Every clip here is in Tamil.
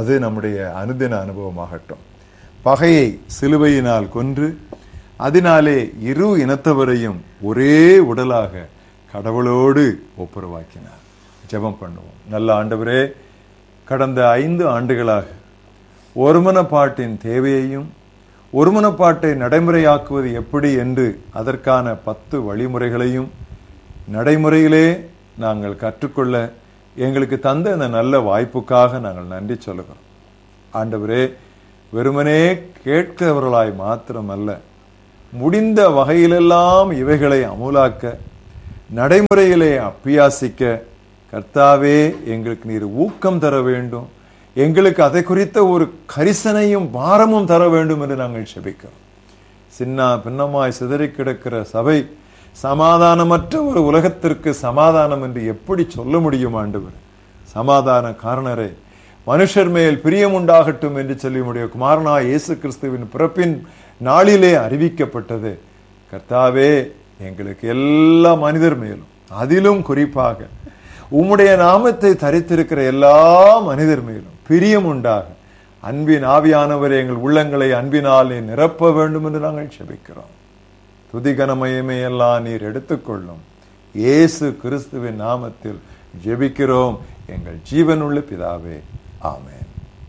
அது நம்முடைய அனுதின அனுபவமாகட்டும் பகையை சிலுவையினால் கொன்று அதனாலே இரு இனத்தவரையும் ஒரே உடலாக கடவுளோடு ஒப்புரவாக்கினார் ஜெபம் பண்ணுவோம் நல்ல ஆண்டவரே கடந்த ஐந்து ஆண்டுகளாக ஒருமனப்பாட்டின் தேவையையும் ஒருமனப்பாட்டை நடைமுறையாக்குவது எப்படி என்று அதற்கான பத்து வழிமுறைகளையும் நடைமுறையிலே நாங்கள் கற்றுக்கொள்ள எங்களுக்கு தந்த இந்த நல்ல வாய்ப்புக்காக நாங்கள் நன்றி சொல்லுகிறோம் ஆண்டவரே வெறுமனே கேட்கிறவர்களாய் மாத்திரமல்ல முடிந்த வகையிலெல்லாம் இவைகளை அமுலாக்க நடைமுறையிலே அப்பியாசிக்க கர்த்தாவே எங்களுக்கு நீர் ஊக்கம் தர வேண்டும் எங்களுக்கு அதை குறித்த ஒரு கரிசனையும் பாரமும் தர வேண்டும் என்று நாங்கள் செபிக்கிறோம் சின்ன பின்னமாய் சிதறி கிடக்கிற சபை சமாதானமற்ற ஒரு உலகத்திற்கு சமாதானம் என்று எப்படி சொல்ல முடியும் ஆண்டவர் சமாதான காரணரே மனுஷர் மேல் பிரியம் உண்டாகட்டும் என்று சொல்லி உடைய குமாரனா இயேசு கிறிஸ்துவின் பிறப்பின் நாளிலே அறிவிக்கப்பட்டது கர்த்தாவே எங்களுக்கு எல்லா மனிதர் மேலும் அதிலும் குறிப்பாக உம்முடைய நாமத்தை தரித்திருக்கிற எல்லா மனிதர் மேலும் பிரியம் உண்டாக அன்பின் ஆவியானவர் எங்கள் உள்ளங்களை அன்பினாலே நிரப்ப வேண்டும் என்று நாங்கள் செபிக்கிறோம் துதிகனமயமே எல்லாம் நீர் எடுத்துக்கொள்ளும் இயேசு கிறிஸ்துவின் நாமத்தில் ஜெபிக்கிறோம் எங்கள் ஜீவனுள்ள பிதாவே ஆமென்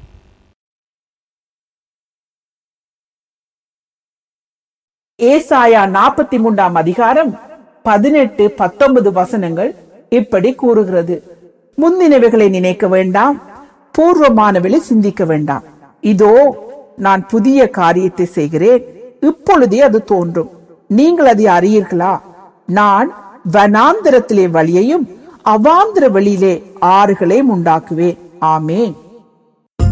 ஏசாயா நாற்பத்தி மூன்றாம் அதிகாரம் பதினெட்டு பத்தொன்பது வசனங்கள் இப்படி கூறுகிறது முந்தினவைகளை நினைக்க வேண்டாம் பூர்வமானவளை சிந்திக்க வேண்டாம் இதோ நான் புதிய காரியத்தை செய்கிறேன் இப்பொழுதே அது தோன்றும் நீங்கள் அதை அறியீர்களா நான் வனாந்திரத்திலே வழியையும் அவாந்திர வழியிலே ஆறுகளையும் உண்டாக்குவேன் ஆமேன்